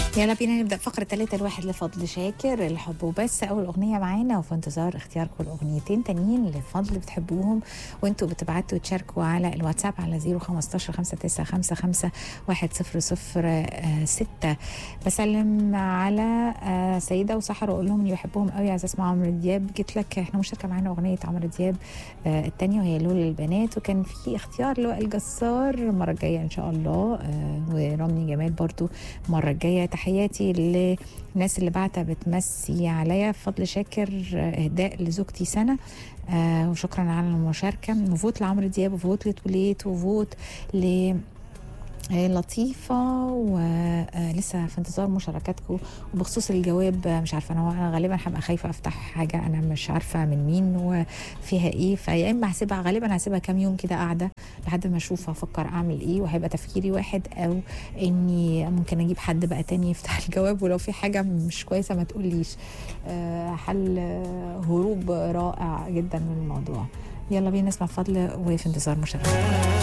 يلا بينا نبدا فقره ثلاثة الواحد لفضل شاكر الحب وبس اول اغنيه معانا وفي انتظار اختياركم الاغنيتين تانيين لفضل بتحبوهم وانتوا بتبعتوا تشاركوا على الواتساب على 015 5955 100 بسلم على آه، سيده وسحر واقول لهم اني بحبهم قوي عايزه اسمع عمرو دياب جيت لك احنا مشاركه معانا اغنيه عمرو دياب آه، الثانيه وهي لولا البنات وكان في اختيار لوائل جسار المره الجايه ان شاء الله آه، ورامي جمال برضو المره الجايه تحياتي للناس اللي بعتها بتمسي عليا بفضل شاكر آه، اهداء لزوجتي سنه آه وشكرا على المشاركه وفوت لعمرو دياب وفوت لتوليت وفوت ل آه، لطيفة ولسه في انتظار مشاركاتكم وبخصوص الجواب آه، مش عارفة أنا أنا غالبا هبقى خايفة أفتح حاجة أنا مش عارفة من مين وفيها إيه فيا إما هسيبها غالبا هسيبها كام يوم كده قاعدة لحد ما أشوف أفكر أعمل إيه وهيبقى تفكيري واحد أو إني ممكن أجيب حد بقى تاني يفتح الجواب ولو في حاجة مش كويسة ما تقوليش آه، حل آه، هروب رائع جدا من الموضوع يلا بينا نسمع فضل وفي انتظار مشاركاتكم